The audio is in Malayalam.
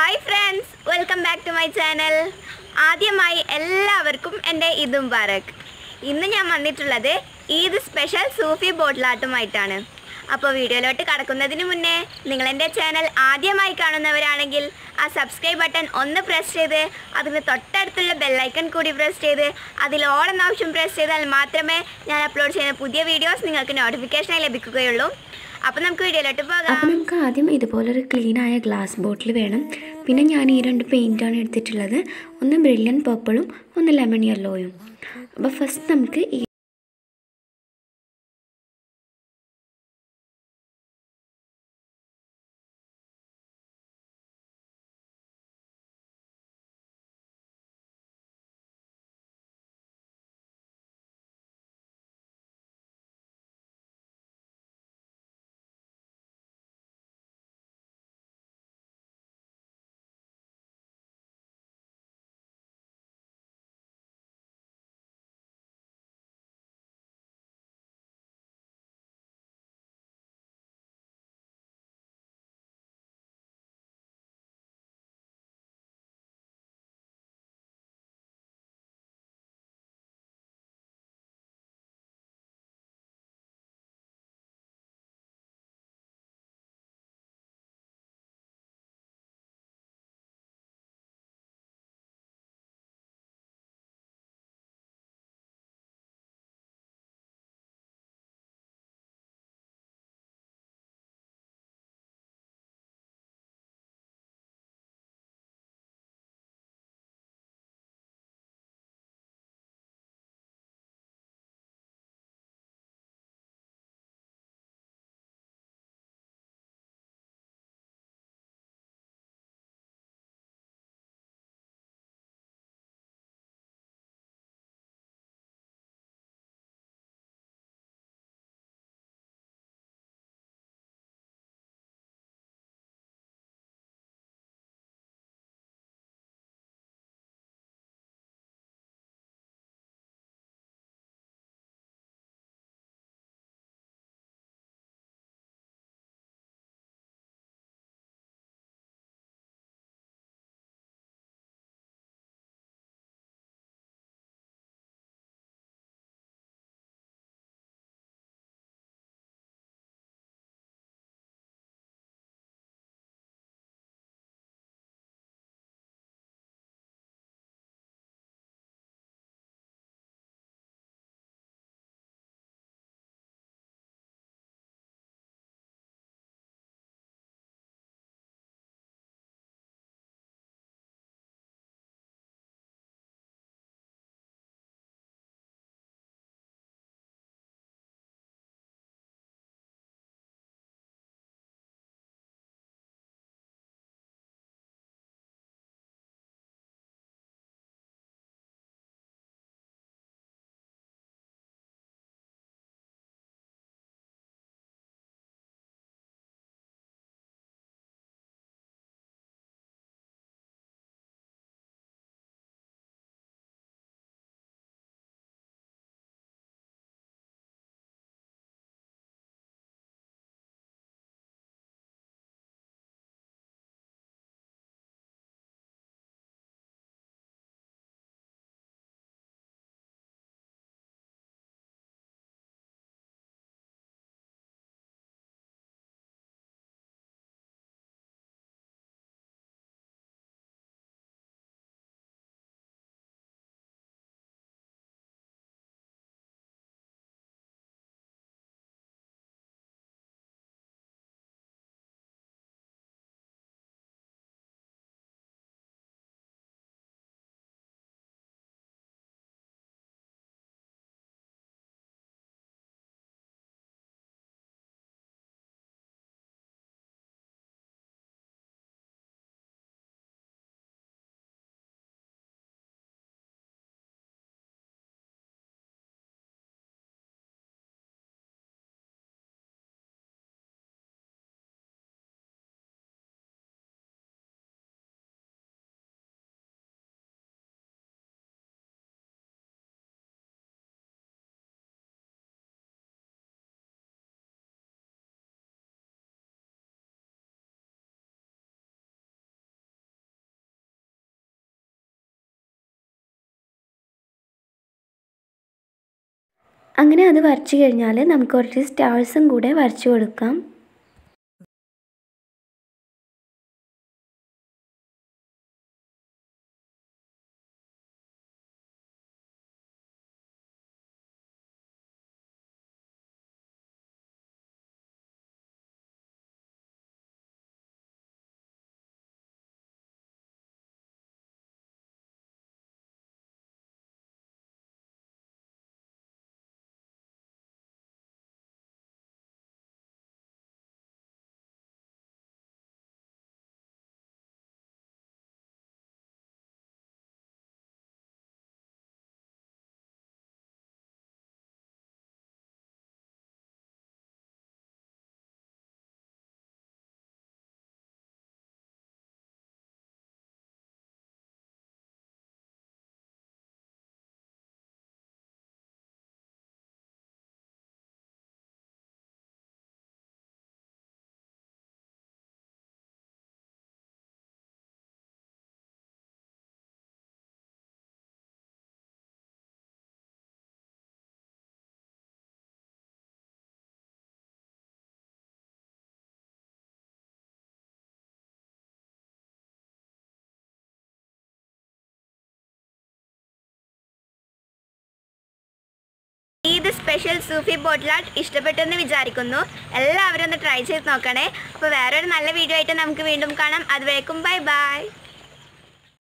hi friends welcome back to my channel ആദ്യമായി എല്ലാവർക്കും എൻ്റെ ഈദ് മുബാറക് ഇന്ന് ഞാൻ വന്നിട്ടുള്ളത് ഈദ് സ്പെഷ്യൽ സൂഫി ബോട്ടിലാട്ടുമായിട്ടാണ് അപ്പോൾ വീഡിയോയിലോട്ട് കടക്കുന്നതിന് മുന്നേ നിങ്ങൾ എൻ്റെ ചാനൽ ആദ്യമായി കാണുന്നവരാണെങ്കിൽ ആ സബ്സ്ക്രൈബ് ബട്ടൺ ഒന്ന് പ്രസ് ചെയ്ത് അതിന് തൊട്ടടുത്തുള്ള ബെല്ലൈക്കൺ കൂടി പ്രസ് ചെയ്ത് അതിൽ ഓൾ എന്ന ഓപ്ഷൻ പ്രസ് ചെയ്താൽ മാത്രമേ ഞാൻ അപ്ലോഡ് ചെയ്യുന്ന പുതിയ വീഡിയോസ് നിങ്ങൾക്ക് നോട്ടിഫിക്കേഷനായി ലഭിക്കുകയുള്ളൂ അപ്പോൾ നമുക്ക് വീഡിയോയിലോട്ട് പോകാം അപ്പോൾ നമുക്ക് ആദ്യം ഇതുപോലൊരു ക്ലീൻ ആയ ഗ്ലാസ് ബോട്ടിൽ വേണം പിന്നെ ഞാൻ ഈ രണ്ട് പെയിൻറ്റാണ് എടുത്തിട്ടുള്ളത് ഒന്ന് ബ്രില്യൻ പർപ്പിളും ഒന്ന് ലെമൺ യെല്ലോയും അപ്പോൾ ഫസ്റ്റ് നമുക്ക് ഈ അങ്ങനെ അത് വരച്ച് കഴിഞ്ഞാൽ നമുക്ക് കുറച്ച് സ്റ്റാർസും കൂടെ വരച്ച് കൊടുക്കാം ഇത് സ്പെഷ്യൽ സൂഫി ബോട്ടിലാട്ട് ഇഷ്ടപ്പെട്ടെന്ന് വിചാരിക്കുന്നു എല്ലാവരും ഒന്ന് ട്രൈ ചെയ്ത് നോക്കണേ അപ്പോൾ വേറൊരു നല്ല വീഡിയോ ആയിട്ട് നമുക്ക് വീണ്ടും കാണാം അതുവരേക്കും ബൈ ബൈ